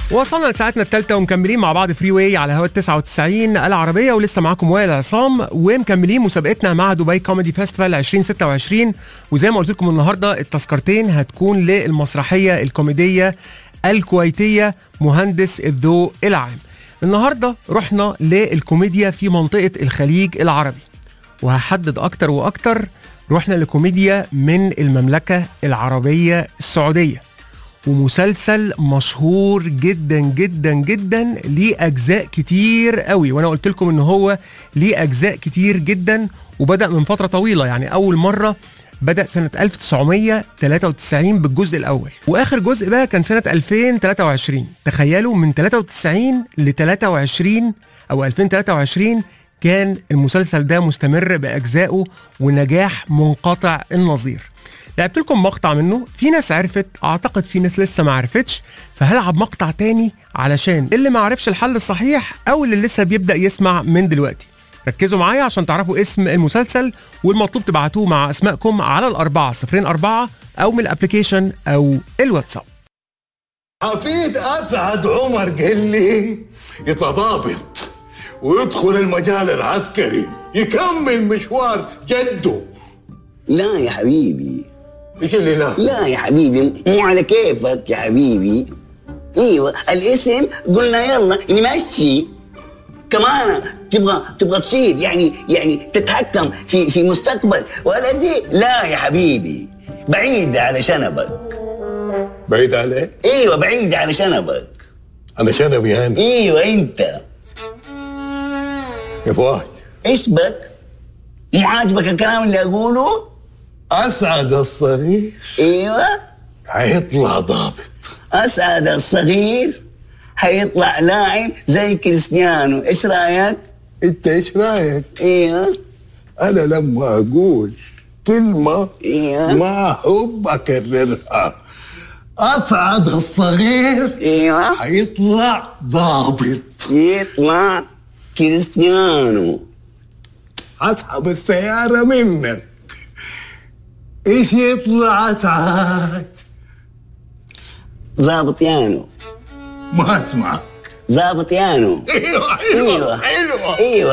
وصلنا لساعتنا الثالثة ومكملين مع بعض فري واي على هوا 99 العربية ولسه معاكم وائل عصام ومكملين مسابقتنا مع دبي كوميدي فيستيفال 2026 وزي ما قلت لكم النهارده التذكرتين هتكون للمسرحية الكوميدية الكويتية مهندس الذوق العام. النهارده رحنا للكوميديا في منطقة الخليج العربي وهحدد أكتر وأكتر رحنا لكوميديا من المملكة العربية السعودية ومسلسل مشهور جدا جدا جدا ليه اجزاء كتير قوي وانا قلت لكم ان هو ليه اجزاء كتير جدا وبدا من فتره طويله يعني اول مره بدا سنه 1993 بالجزء الاول واخر جزء بقى كان سنه 2023 تخيلوا من 93 ل 23 او 2023 كان المسلسل ده مستمر باجزائه ونجاح منقطع النظير لعبت لكم مقطع منه في ناس عرفت اعتقد في ناس لسه ما عرفتش فهلعب مقطع تاني علشان اللي ما عرفش الحل الصحيح او اللي لسه بيبدا يسمع من دلوقتي ركزوا معايا عشان تعرفوا اسم المسلسل والمطلوب تبعتوه مع اسمائكم على الأربعة صفرين أربعة أو من الابليكيشن أو الواتساب حفيد اسعد عمر قال لي يتضابط ويدخل المجال العسكري يكمل مشوار جده لا يا حبيبي ايش اللي لا لا يا حبيبي مو على كيفك يا حبيبي ايوه الاسم قلنا يلا نمشي كمان تبغى تبغى تصير يعني يعني تتحكم في في مستقبل ولدي لا يا حبيبي بعيدة على شنبك بعيد عليه ايوه بعيدة على شنبك انا شنبي يعني ايوه انت يا فؤاد ايش بك؟ مو عاجبك الكلام اللي اقوله؟ اسعد الصغير ايوه حيطلع ضابط اسعد الصغير حيطلع لاعب زي كريستيانو ايش رايك؟ انت ايش رايك ايوه انا لما اقول كلمه ايوه ما احب اكررها اسعد الصغير ايوه حيطلع ضابط يطلع كريستيانو اسحب السياره منك ايش يطلع اسعد ظابط يانو ما اسمعك ظابط يانو ايوه حلوه ايوه حلوه ايوه